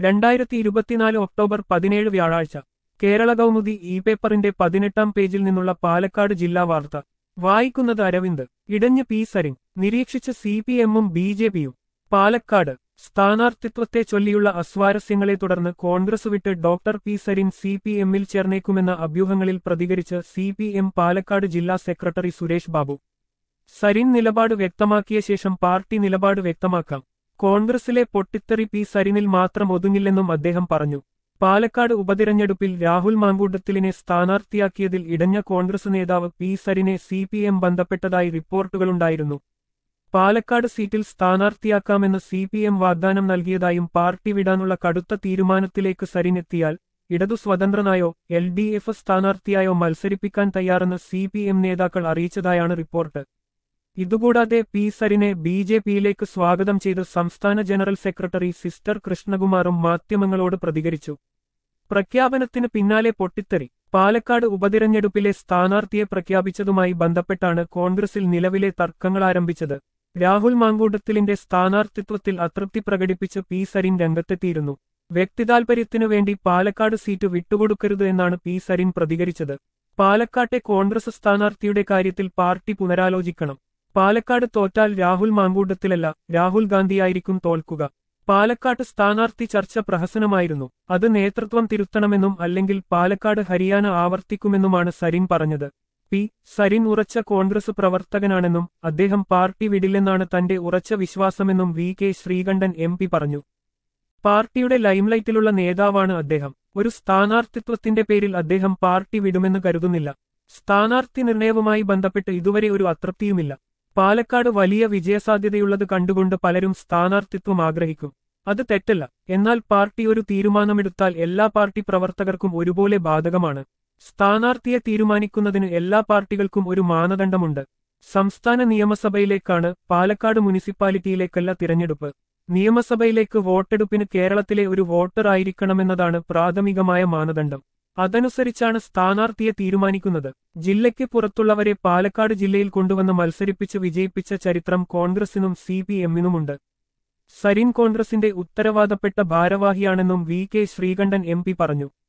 രണ്ടായിരത്തി ഇരുപത്തിനാല് ഒക്ടോബർ പതിനേഴ് വ്യാഴാഴ്ച കേരള കൗമുദി ഇ പേപ്പറിന്റെ പതിനെട്ടാം പേജിൽ നിന്നുള്ള പാലക്കാട് ജില്ലാ വാർത്ത വായിക്കുന്നത് അരവിന്ദ് ഇടഞ്ഞ് പി സരിൻ നിരീക്ഷിച്ച സി പി എമ്മും ബി ജെ പിയും പാലക്കാട് സ്ഥാനാർത്ഥിത്വത്തെ ചൊല്ലിയുള്ള അസ്വാരസ്യങ്ങളെ തുടർന്ന് കോൺഗ്രസ് വിട്ട് doctor P Sarin C P എമ്മിൽ ചേർന്നേക്കുമെന്ന അഭ്യൂഹങ്ങളിൽ പ്രതികരിച്ച് സി പി എം പാലക്കാട് ജില്ലാ സെക്രട്ടറി സുരേഷ് ബാബു സരിൻ നിലപാട് വ്യക്തമാക്കിയ ശേഷം പാർട്ടി നിലപാട് വ്യക്തമാക്കാം കോൺഗ്രസിലെ പൊട്ടിത്തെറി പി സരിനിൽ മാത്രം ഒതുങ്ങില്ലെന്നും അദ്ദേഹം പറഞ്ഞു പാലക്കാട് ഉപതിരഞ്ഞെടുപ്പിൽ രാഹുൽ മാങ്കൂട്ടത്തിലിനെ സ്ഥാനാർത്ഥിയാക്കിയതിൽ ഇടഞ്ഞ കോൺഗ്രസ് നേതാവ് പി സരിനെ സി പി എം ബന്ധപ്പെട്ടതായി റിപ്പോർട്ടുകളുണ്ടായിരുന്നു പാലക്കാട് സീറ്റിൽ സ്ഥാനാർത്ഥിയാക്കാമെന്ന് സി പി എം വാഗ്ദാനം നൽകിയതായും പാർട്ടി വിടാനുള്ള കടുത്ത തീരുമാനത്തിലേക്ക് സരിനെത്തിയാൽ ഇടതു സ്വതന്ത്രനായോ എൽ ഡി എഫ് സ്ഥാനാർത്ഥിയായോ മത്സരിപ്പിക്കാൻ തയ്യാറെന്ന് സി പി എം നേതാക്കൾ അറിയിച്ചതായാണ് റിപ്പോർട്ട് ഇതുകൂടാതെ പി സരിനെ ബി ജെ പിയിലേക്ക് സ്വാഗതം ചെയ്ത് സംസ്ഥാന ജനറൽ സെക്രട്ടറി സിസ്റ്റർ കൃഷ്ണകുമാറും മാധ്യമങ്ങളോട് പ്രതികരിച്ചു പ്രഖ്യാപനത്തിന് പിന്നാലെ പൊട്ടിത്തെറി പാലക്കാട് ഉപതിരഞ്ഞെടുപ്പിലെ സ്ഥാനാർത്ഥിയെ പ്രഖ്യാപിച്ചതുമായി ബന്ധപ്പെട്ടാണ് കോൺഗ്രസിൽ നിലവിലെ തർക്കങ്ങൾ ആരംഭിച്ചത് രാഹുൽ മാങ്കൂട്ടത്തിലിന്റെ സ്ഥാനാർത്ഥിത്വത്തിൽ അതൃപ്തി പ്രകടിപ്പിച്ച് പി സരിൻ രംഗത്തെത്തിയിരുന്നു വ്യക്തിതാൽപര്യത്തിനു വേണ്ടി പാലക്കാട് സീറ്റ് വിട്ടുകൊടുക്കരുത് എന്നാണ് പി സരിൻ പ്രതികരിച്ചത് പാലക്കാട്ടെ കോൺഗ്രസ് സ്ഥാനാർത്ഥിയുടെ കാര്യത്തിൽ പാർട്ടി പുനരാലോചിക്കണം പാലക്കാട് തോറ്റാൽ രാഹുൽ മാങ്കൂട്ടത്തിലല്ല രാഹുൽ ഗാന്ധിയായിരിക്കും തോൽക്കുക പാലക്കാട് സ്ഥാനാർത്ഥി ചർച്ച പ്രഹസനമായിരുന്നു അത് നേതൃത്വം തിരുത്തണമെന്നും അല്ലെങ്കിൽ പാലക്കാട് ഹരിയാന ആവർത്തിക്കുമെന്നുമാണ് സരിൻ പറഞ്ഞത് പി സരിൻ ഉറച്ച കോൺഗ്രസ് പ്രവർത്തകനാണെന്നും അദ്ദേഹം പാർട്ടി വിടില്ലെന്നാണ് തന്റെ ഉറച്ച വിശ്വാസമെന്നും V K Sreekandan M P പറഞ്ഞു പാർട്ടിയുടെ ലൈംലൈറ്റിലുള്ള നേതാവാണ് അദ്ദേഹം ഒരു സ്ഥാനാർത്ഥിത്വത്തിന്റെ പേരിൽ അദ്ദേഹം പാർട്ടി വിടുമെന്ന് കരുതുന്നില്ല സ്ഥാനാർത്ഥി നിർണയവുമായി ബന്ധപ്പെട്ട് ഇതുവരെ ഒരു അതൃപ്തിയുമില്ല പാലക്കാട് വലിയ വിജയസാധ്യതയുള്ളത് കണ്ടുകൊണ്ട് പലരും സ്ഥാനാർത്ഥിത്വം ആഗ്രഹിക്കും അത് തെറ്റല്ല എന്നാൽ പാർട്ടി ഒരു തീരുമാനമെടുത്താൽ എല്ലാ പാർട്ടി പ്രവർത്തകർക്കും ഒരുപോലെ ബാധകമാണ് സ്ഥാനാർത്ഥിയെ തീരുമാനിക്കുന്നതിന് എല്ലാ പാർട്ടികൾക്കും ഒരു മാനദണ്ഡമുണ്ട് സംസ്ഥാന നിയമസഭയിലേക്കാണ് പാലക്കാട് മുനിസിപ്പാലിറ്റിയിലേക്കല്ല തിരഞ്ഞെടുപ്പ് നിയമസഭയിലേക്ക് വോട്ടെടുപ്പിന് കേരളത്തിലെ ഒരു വോട്ടർ ആയിരിക്കണമെന്നതാണ് പ്രാഥമികമായ മാനദണ്ഡം അതനുസരിച്ചാണ് സ്ഥാനാർത്ഥിയെ തീരുമാനിക്കുന്നത് ജില്ലയ്ക്ക് പുറത്തുള്ളവരെ പാലക്കാട് ജില്ലയിൽ കൊണ്ടുവന്ന് മത്സരിപ്പിച്ച് വിജയിപ്പിച്ച ചരിത്രം കോൺഗ്രസിനും സി പി എമ്മിനുമുണ്ട് സരിൻ കോൺഗ്രസിന്റെ ഉത്തരവാദപ്പെട്ട ഭാരവാഹിയാണെന്നും V K Sreekandan M P പറഞ്ഞു